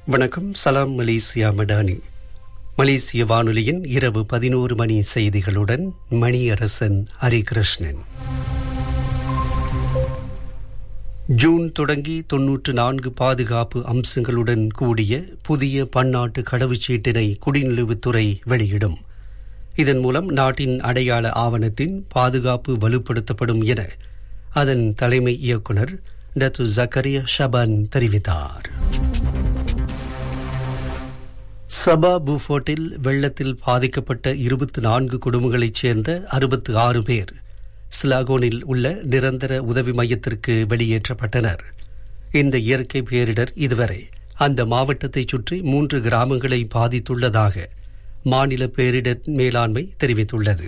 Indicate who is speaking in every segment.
Speaker 1: வணக்கம் சலாம் மலேசியா மடானி மலேசிய வானொலியின் இரவு பதினோரு மணி செய்திகளுடன் மணியரசன் ஹரிகிருஷ்ணன் ஜூன் தொடங்கி தொன்னூற்று நான்கு பாதுகாப்பு அம்சங்களுடன் கூடிய புதிய பன்னாட்டு கடவுச்சீட்டினை குடிநுழைவுத்துறை வெளியிடும் இதன் மூலம் நாட்டின் அடையாள ஆவணத்தின் பாதுகாப்பு வலுப்படுத்தப்படும் என அதன் தலைமை இயக்குனர் டத்து ஜக்கரியா ஷபான் தெரிவித்தார் சபா பூஃபோர்ட்டில் வெள்ளத்தில் பாதிக்கப்பட்ட இருபத்தி நான்கு குடும்பங்களைச் சேர்ந்த அறுபத்து ஆறு பேர் ஸ்லாகோனில் உள்ள நிரந்தர உதவி மையத்திற்கு வெளியேற்றப்பட்டனர் இந்த இயற்கை பேரிடர் இதுவரை அந்த மாவட்டத்தைச் சுற்றி மூன்று கிராமங்களை பாதித்துள்ளதாக மாநில பேரிடர் மேலாண்மை தெரிவித்துள்ளது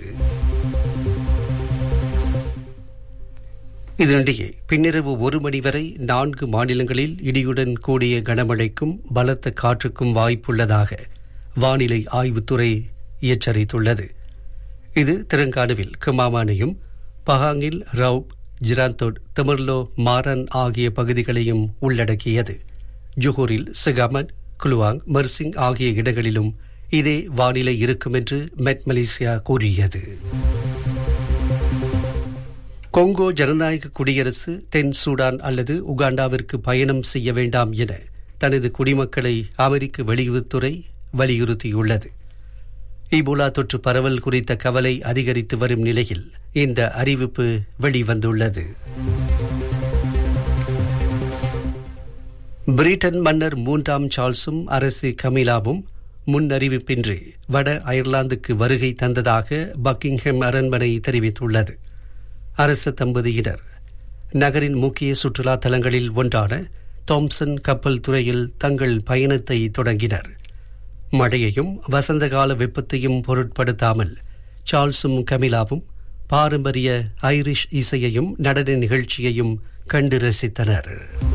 Speaker 1: இதனிடையே பின்னிரவு ஒரு மணி வரை நான்கு மாநிலங்களில் இடியுடன் கூடிய கனமழைக்கும் பலத்த காற்றுக்கும் வாய்ப்புள்ளதாக வானிலை ஆய்வுத்துறை எச்சரித்துள்ளது இது தெலங்கானாவில் குமாமானையும் பஹாங்கில் ரவுப் ஜிராந்தோட் திமிர்லோ மாரன் ஆகிய பகுதிகளையும் உள்ளடக்கியது ஜுஹூரில் சிகமன் குலுவாங் மர்சிங் ஆகிய இடங்களிலும் இதே வானிலை இருக்கும் என்று மெட் மலேசியா கூறியது கொங்கோ ஜனநாயக குடியரசு தென் சூடான் அல்லது உகாண்டாவிற்கு பயணம் செய்ய வேண்டாம் என தனது குடிமக்களை அமெரிக்க வெளியுறவுத்துறை வலியுறுத்தியுள்ளது இபோலா தொற்று பரவல் குறித்த கவலை அதிகரித்து வரும் நிலையில் இந்த அறிவிப்பு வெளிவந்துள்ளது பிரிட்டன் மன்னர் மூன்றாம் சார்ல்ஸும் அரசு கமிலாவும் முன்னறிவிப்பின்றி வட அயர்லாந்துக்கு வருகை தந்ததாக பக்கிங்ஹாம் அரண்மனை தெரிவித்துள்ளது அரச தம்பதியினர் நகரின் முக்கிய சுற்றுலா தலங்களில் ஒன்றான தாம்சன் கப்பல் துறையில் தங்கள் பயணத்தை தொடங்கினர் மழையையும் வசந்தகால வெப்பத்தையும் பொருட்படுத்தாமல் சார்ல்ஸும் கமிலாவும் பாரம்பரிய ஐரிஷ் இசையையும் நடன நிகழ்ச்சியையும் கண்டு ரசித்தனர்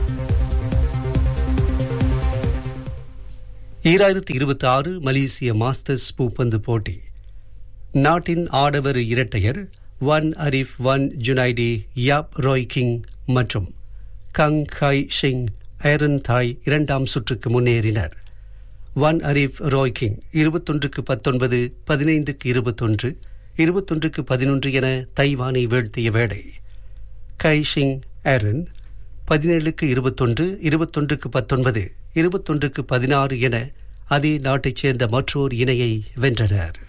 Speaker 1: ஈராயிரத்தி இருபத்தி ஆறு மலேசிய மாஸ்டர்ஸ் பூப்பந்து போட்டி நாட்டின் ஆடவர் இரட்டையர் Wan Arif Wan Junaidi Yap Roy King மற்றும் Kang Khai Xing Aaron Tai இரண்டாம் சுற்றுக்கு முன்னேறினர் ஒன் அரிஃப் ராய் கிங் இருபத்தொன்றுக்கு பத்தொன்பது பதினைந்துக்கு இருபத்தொன்று இருபத்தொன்றுக்கு பதினொன்று என தைவானை வீழ்த்திய வேளை கை ஷிங் ஐரன் பதினேழுக்கு இருபத்தொன்று இருபத்தொன்றுக்கு பத்தொன்பது இருபத்தொன்றுக்கு பதினாறு என அதே நாட்டைச் சேர்ந்த மற்றோர் இணையை வென்றனர்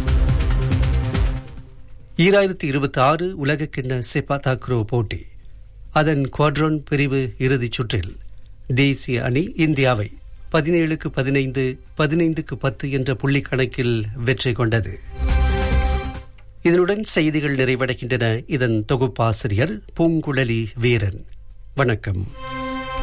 Speaker 1: ஈராயிரத்தி இருபத்தி ஆறு உலகக்கிண்ண செப்பா தாக்ரோ போட்டி அதன் குவாட்ரோன் பிரிவு இறுதிச் சுற்றில் தேசிய அணி இந்தியாவை பதினேழுக்கு பதினைந்து பதினைந்துக்கு பத்து என்ற புள்ளி கணக்கில் வெற்றி கொண்டது இதனுடன் செய்திகள் நிறைவடைகின்றன இதன் தொகுப்பாசிரியர் பூங்குழலி வீரன் வணக்கம்